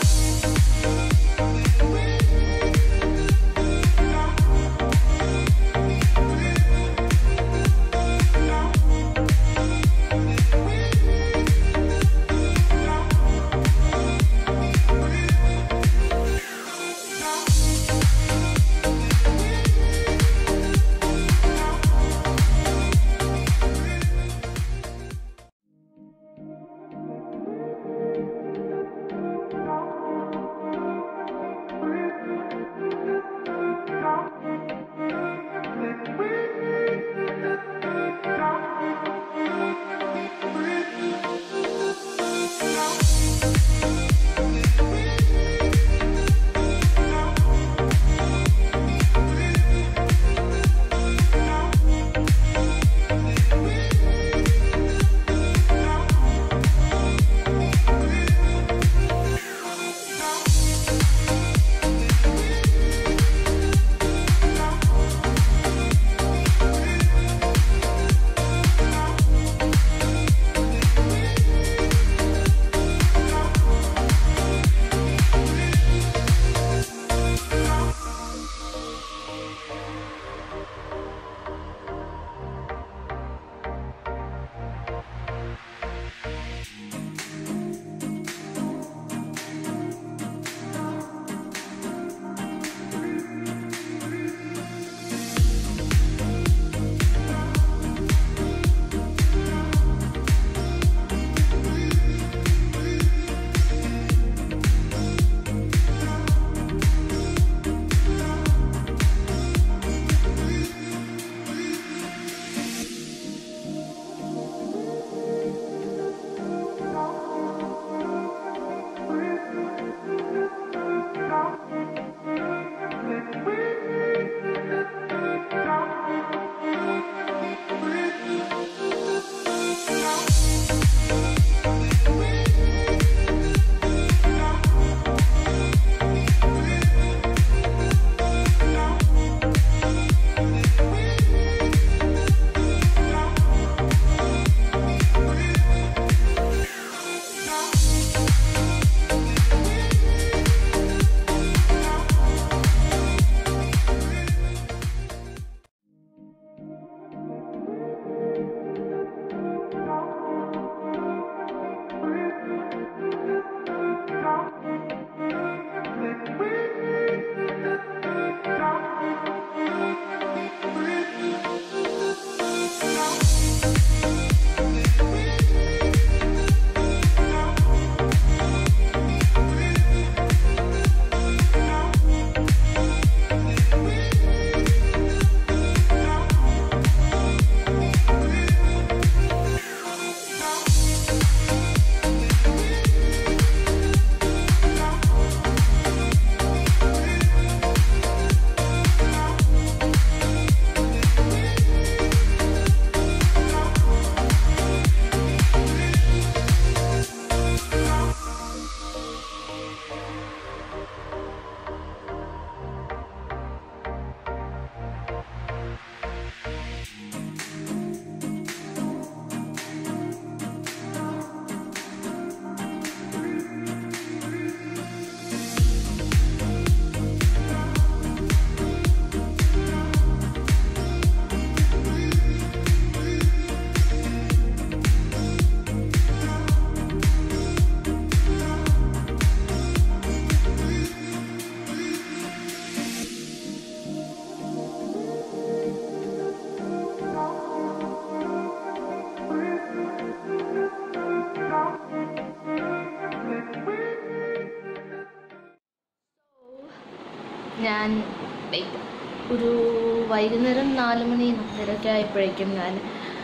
ഞാൻ like ഒരു വൈകുന്നേരം നാല് മണി നാലരയൊക്കെ ആയപ്പോഴേക്കും ഞാൻ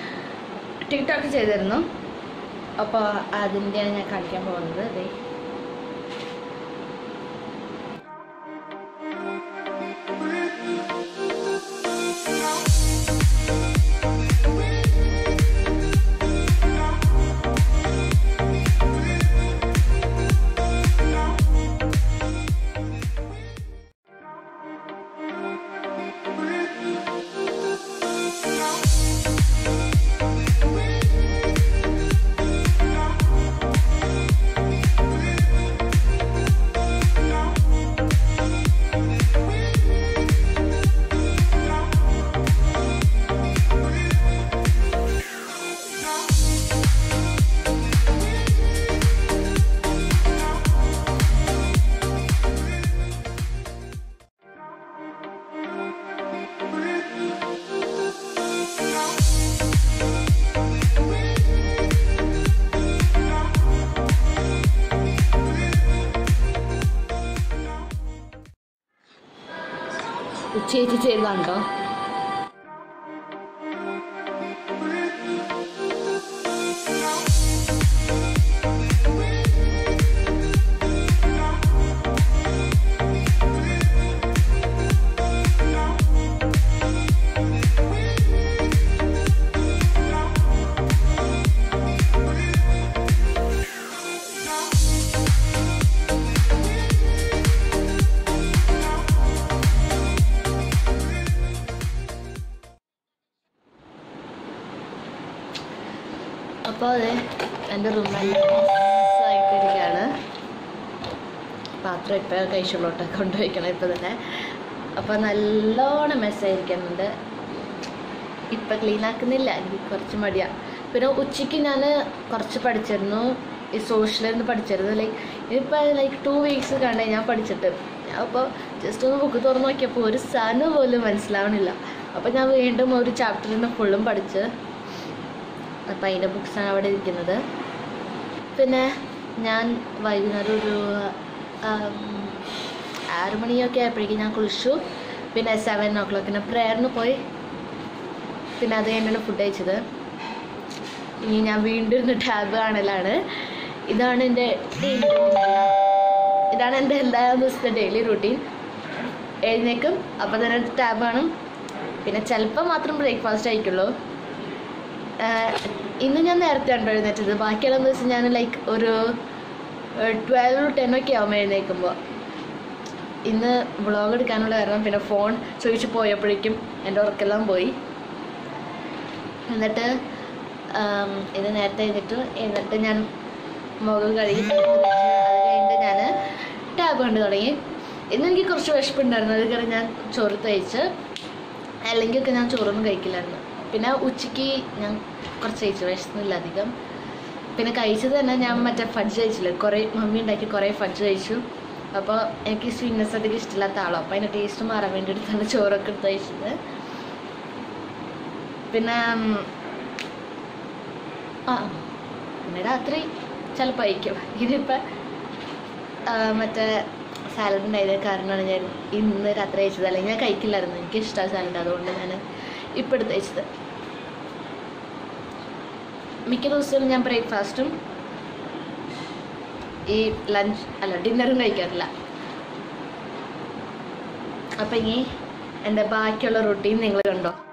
ടിക്ടോക്ക് ചെയ്തിരുന്നു അപ്പോൾ അതിൻ്റെയാണ് ഞാൻ കാണിക്കാൻ പോകുന്നത് അതെ Thank ചേച്ചി ചെയ്തതാണ്ടോ അപ്പോൾ അതെ എൻ്റെ റൂമെല്ലാം ആയിട്ടിരിക്കുകയാണ് പാത്രം ഇപ്പോൾ കഴിച്ചുള്ളോട്ട് കൊണ്ടുപോയിക്കണം ഇപ്പോൾ തന്നെ അപ്പോൾ നല്ലോണം മെസ്സായിരിക്കുന്നുണ്ട് ഇപ്പം ക്ലീൻ ആക്കുന്നില്ല എനിക്ക് കുറച്ച് മടിയാണ് പിന്നെ ഉച്ചയ്ക്ക് ഞാൻ കുറച്ച് പഠിച്ചിരുന്നു ഈ സോഷ്യലിൽ പഠിച്ചിരുന്നു ലൈക്ക് ഇതിപ്പോൾ ലൈക്ക് ടു വീക്സ് കണ്ടേ ഞാൻ പഠിച്ചിട്ട് അപ്പോൾ ജസ്റ്റ് ഒന്ന് ബുക്ക് തുറന്ന് നോക്കിയപ്പോൾ ഒരു സാധനം പോലും മനസ്സിലാവണില്ല അപ്പോൾ ഞാൻ വീണ്ടും ഒരു ചാപ്റ്ററിൽ നിന്ന് ഫുള്ളും പഠിച്ച് അപ്പം അതിൻ്റെ ബുക്സാണ് അവിടെ ഇരിക്കുന്നത് പിന്നെ ഞാൻ വൈകുന്നേരം ഒരു ആം, ആറ് മണിയൊക്കെ ആയപ്പോഴേക്കും ഞാൻ കുളിച്ചു പിന്നെ സെവൻ ഓ ക്ലോക്കിന് പ്രേയറിന് പോയി പിന്നെ അത് കഴിഞ്ഞാണ് ഫുഡ് കഴിച്ചത് ഇനി ഞാൻ വീണ്ടും ഇരുന്ന് ടാബ് കാണലാണ് ഇതാണ് എൻ്റെ ഡെയിലി ഇതാണ് എൻ്റെ എല്ലാ ദിവസത്തെ ഡെയിലി റൂട്ടീൻ എഴുന്നേക്കും അപ്പം തന്നെ ടാബ് കാണും പിന്നെ ചിലപ്പോൾ മാത്രം ബ്രേക്ക്ഫാസ്റ്റ് കഴിക്കുള്ളൂ ആഹ് ഇന്ന് ഞാൻ നേരത്തെ ഉണ്ടോ എഴുന്നേറ്റത് ബാക്കിയുള്ള ദിവസം ഞാൻ ലൈക്ക് ഒരു ട്വൽവ് ടെൻ ഒക്കെ ആവും എഴുന്നേൽക്കുമ്പോൾ ഇന്ന് വ്ളോഗ് എടുക്കാനുള്ള കാരണം പിന്നെ ഫോൺ ചോദിച്ചു പോയപ്പോഴേക്കും എൻ്റെ ഉറക്കെല്ലാം പോയി എന്നിട്ട് ആം, ഇത് നേരത്തെ എഴുന്നിട്ട് എന്നിട്ട് ഞാൻ മുഖം കഴുകി അത് കഴിഞ്ഞിട്ട് ഞാൻ ടാബ് കണ്ടു തുടങ്ങി ഇന്ന് എനിക്ക് കുറച്ച് വിശപ്പുണ്ടായിരുന്നു അത് കാരണം ഞാൻ ചോറ് തയ്ച്ച് അല്ലെങ്കിൽ ഒക്കെ ഞാൻ ചോറൊന്നും കഴിക്കില്ലായിരുന്നു പിന്നെ ഉച്ചയ്ക്ക് ഞാൻ കുറച്ച് കഴിച്ചു വിശന്നില്ല അധികം പിന്നെ കഴിച്ചത് തന്നെ ഞാൻ മറ്റേ ഫഡ്ജ് കഴിച്ചില്ല കുറേ മമ്മി ഉണ്ടാക്കി കുറേ ഫഡ്ജ് കഴിച്ചു അപ്പോൾ എനിക്ക് സ്വീറ്റ്നെസ് അധികം ഇഷ്ടമില്ലാത്ത ആളോ അപ്പോൾ അതിൻ്റെ ടേസ്റ്റ് മാറാൻ വേണ്ടിയിട്ടാണ് ചോറൊക്കെ എടുത്ത് കഴിച്ചത് പിന്നെ ഉം, ആ പിന്നെ രാത്രി ചിലപ്പോൾ കഴിക്കും ഇതിപ്പോൾ മറ്റേ സാലഡ് ഉണ്ടായത് കാരണമാണ് ഞാൻ ഇന്ന് രാത്രി കഴിച്ചത് അല്ലെങ്കിൽ ഞാൻ കഴിക്കില്ലായിരുന്നു എനിക്ക് ഇഷ്ടമാണ് സാലഡ് അതുകൊണ്ട് ഞാൻ ഇപ്പം എടുത്ത് കഴിച്ചത് മിക്ക ദിവസവും ഞാൻ ബ്രേക്ക്ഫാസ്റ്റും ഈ ലഞ്ച് അല്ല ഡിന്നറും കഴിക്കാറില്ല അപ്പം ഇനി എൻ്റെ ബാക്കിയുള്ള റൊട്ടീൻ നിങ്ങൾ കണ്ടോ